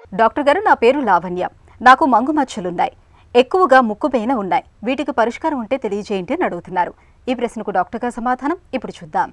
doctor గారు నా పేరు లావణ్య నాకు మంగు మచ్చలున్నాయి ఎక్కువగా ముక్కుపైన ఉన్నాయి వీటికి పరిష్కారం ఉంటే తెలియజేయండి అని అడుగుతున్నారు ఈ ప్రశ్నకు డాక్టర్ గారు సమాధానం ఇప్పుడు చూద్దాం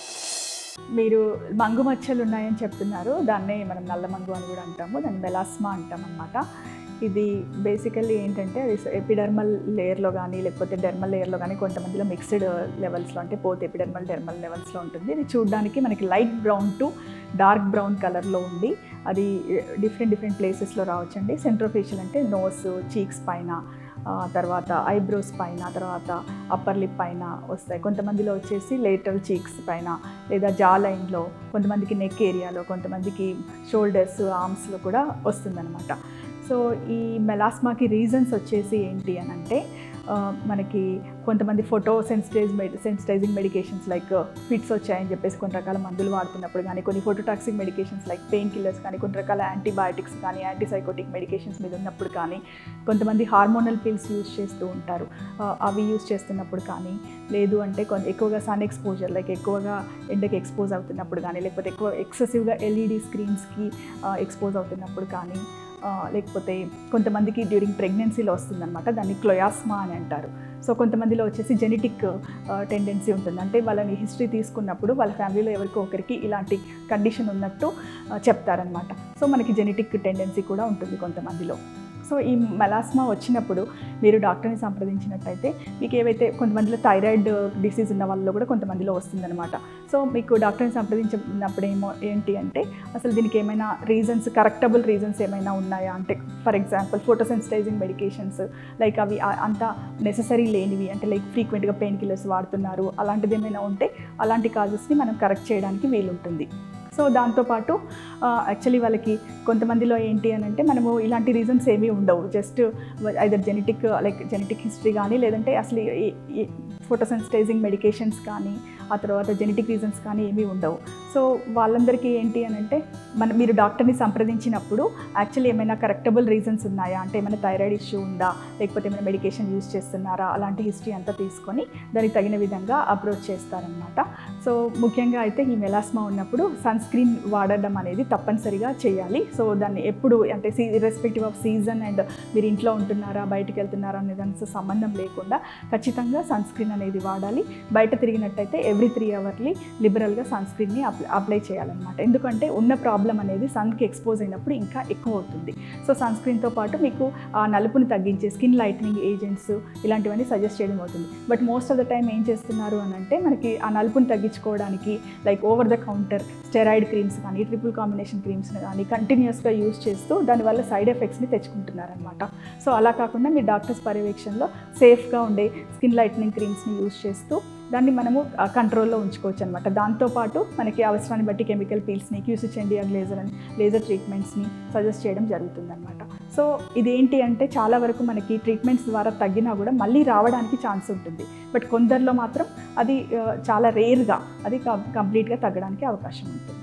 మీరు మంగు మచ్చలు ఉన్నాయని చెప్తున్నారు దాన్నే మనం నల్ల మంగు అని కూడా అంటాము దాన్ని మెలాస్మా అంటాం అనమాట ఇది బేసికల్లీ ఏంటంటే అది ఎపిడర్మల్ లేయర్లో కానీ లేకపోతే డెర్మల్ లేయర్లో కానీ కొంతమందిలో మిక్స్డ్ లెవెల్స్లో అంటే పోతే ఎపిడర్మల్ డెర్మల్ లెవెల్స్లో ఉంటుంది ఇది చూడడానికి మనకి light brown to dark brown కలర్లో ఉండి అది డిఫరెంట్ డిఫరెంట్ ప్లేసెస్లో రావచ్చండి సెంట్రోఫేషియల్ అంటే నోస్ చీక్స్ పైన ఆ, తర్వాత ఐబ్రోస్ పైన తర్వాత అప్పర్ లిప్ పైన వస్తాయి కొంతమందిలో వచ్చేసి లేటరల్ చీక్స్ పైన లేదా జా లైన్లో కొంతమందికి నెక్ ఏరియాలో కొంతమందికి షోల్డర్స్ ఆర్మ్స్లో కూడా వస్తుందన్నమాట సో ఈ మెలాస్మాకి రీజన్స్ వచ్చేసి ఏంటి అని అంటే ఆ, మనకి కొంతమంది photo sensitise medi sensitising medications like fits వచ్చాయని చెప్పేసి కొన్ని రకాల మందులు వాడుతున్నప్పుడు కానీ కొన్ని phototoxic medications like pain killers కానీ కొన్ని రకాల యాంటీబయాటిక్స్ కానీ యాంటీసైకోటిక్ మెడికేషన్స్ మీద ఉన్నప్పుడు కానీ కొంతమంది హార్మోనల్ పిల్స్ యూస్ చేస్తూ ఉంటారు ఆ, అవి యూస్ చేస్తున్నప్పుడు కానీ లేదు అంటే కొంత ఎక్కువగా సన్ ఎక్స్పోజర్ లైక్ ఎక్కువగా ఎండకి ఎక్స్పోజ్ అవుతున్నప్పుడు కానీ లేకపోతే ఎక్కువ ఎక్సెసివ్గా ఎల్ఈడి స్క్రీన్స్కి ఎక్స్పోజ్ అవుతున్నప్పుడు కానీ ఆ, లేకపోతే కొంతమందికి డ్యూరింగ్ ప్రెగ్నెన్సీలో వస్తుందన్నమాట దాన్ని క్లోయాస్మా అని అంటారు సో కొంతమందిలో వచ్చేసి జెనెటిక్ టెండెన్సీ ఉంటుంది అంటే వాళ్ళని హిస్టరీ తీసుకున్నప్పుడు వాళ్ళ ఫ్యామిలీలో ఎవరికో ఒకరికి ఇలాంటి కండిషన్ ఉన్నట్టు ఆ, చెప్తారనమాట సో మనకి జెనెటిక్ టెండెన్సీ కూడా ఉంటుంది కొంతమందిలో సో ఈ మెలాస్మా వచ్చినప్పుడు మీరు డాక్టర్ని సంప్రదించినట్టయితే మీకు ఏవైతే కొంతమందిలో థైరాయిడ్ డిసీజ్ ఉన్న వాళ్ళలో కూడా కొంతమందిలో వస్తుందన్నమాట సో మీకు డాక్టర్ని సంప్రదించినప్పుడు ఏమో ఏంటి అంటే అసలు దీనికి ఏమైనా రీజన్స్ కరెక్టబుల్ రీజన్స్ ఏమైనా ఉన్నాయా అంటే for example photosensitising medications like అవి ఆ- అంత నెససరీ లేనివి అంటే లైక్ ఫ్రీక్వెంట్గా పెయిన్ కిల్లర్స్ వాడుతున్నారు అలాంటిది ఏమైనా ఉంటే అలాంటి కాజెస్ని మనం కరెక్ట్ చేయడానికి వీలుంటుంది సో దాంతోపాటు యాక్చువల్లీ వాళ్ళకి కొంతమందిలో ఏంటి అని అంటే మనము ఇలాంటి రీజన్స్ ఏమీ ఉండవు just either genetic like genetic history కానీ లేదంటే అసలు ఫోటోసెన్సిటైజింగ్ మెడికేషన్స్ కానీ ఆ తర్వాత జెనెటిక్ రీజన్స్ కానీ ఏమీ ఉండవు సో వాళ్ళందరికీ ఏంటి అని అంటే మన మీరు డాక్టర్ని సంప్రదించినప్పుడు యాక్చువల్లీ ఏమైనా కరెక్టబుల్ రీజన్స్ ఉన్నాయా అంటే ఏమైనా థైరాయిడ్ ఇష్యూ ఉందా లేకపోతే ఏమైనా మెడికేషన్ యూస్ చేస్తున్నారా అలాంటి హిస్టరీ అంతా తీసుకొని దానికి తగిన విధంగా అప్రోచ్ చేస్తారనమాట సో ముఖ్యంగా అయితే ఈ మెలాస్మా ఉన్నప్పుడు సన్ స్క్రీన్ వాడడం అనేది తప్పనిసరిగా చేయాలి సో దాన్ని ఎప్పుడు అంటే see irrespective of season and మీరు ఇంట్లో ఉంటున్నారా బయటికి వెళ్తున్నారా అనే దానికి సంబంధం లేకుండా ఖచ్చితంగా సన్ స్క్రీన్ అనేది వాడాలి బయట తిరిగినట్టయితే ఎవ్రీ త్రీ అవర్లీ లిబరల్గా సన్ స్క్రీన్ని అప్లై అప్లై చేయాలన్నమాట ఎందుకంటే ఉన్న ప్రాబ్లం అనేది సన్కి ఎక్స్పోజ్ అయినప్పుడు ఇంకా ఎక్కువ అవుతుంది సో సన్ స్క్రీన్తో పాటు మీకు ఆ నలుపుని తగ్గించే స్కిన్ లైట్నింగ్ ఏజెంట్స్ ఇలాంటివన్నీ సజెస్ట్ చేయడం అవుతుంది but most of the time ఏం చేస్తున్నారు అని అంటే మనకి ఆ నలుపుని తగ్గించుకోవడానికి like over the counter steroid creams కానీ ట్రిపుల్ కాంబినేషన్ క్రీమ్స్ని కానీ కంటిన్యూస్గా యూస్ చేస్తూ దానివల్ల సైడ్ ఎఫెక్ట్స్ని తెచ్చుకుంటున్నారనమాట సో అలా కాకుండా మీ డాక్టర్స్ పర్యవేక్షణలో సేఫ్గా ఉండే స్కిన్ లైట్నింగ్ క్రీమ్స్ని యూస్ చేస్తూ దాన్ని మనము కంట్రోల్లో ఉంచుకోవచ్చు అనమాట దాంతోపాటు మనకి అవసరాన్ని బట్టి కెమికల్ పీల్స్ని క్యూసి చెండియర్ లేజర్ అని లేజర్ ట్రీట్మెంట్స్ని సజెస్ట్ చేయడం జరుగుతుందన్నమాట సో ఇదేంటి అంటే చాలా వరకు మనకి ట్రీట్మెంట్స్ ద్వారా తగ్గినా కూడా మళ్ళీ రావడానికి ఛాన్స్ ఉంటుంది బట్ కొందరిలో మాత్రం అది ఆ, చాలా రేర్గా అది కంప్లీట్గా తగ్గడానికి అవకాశం ఉంటుంది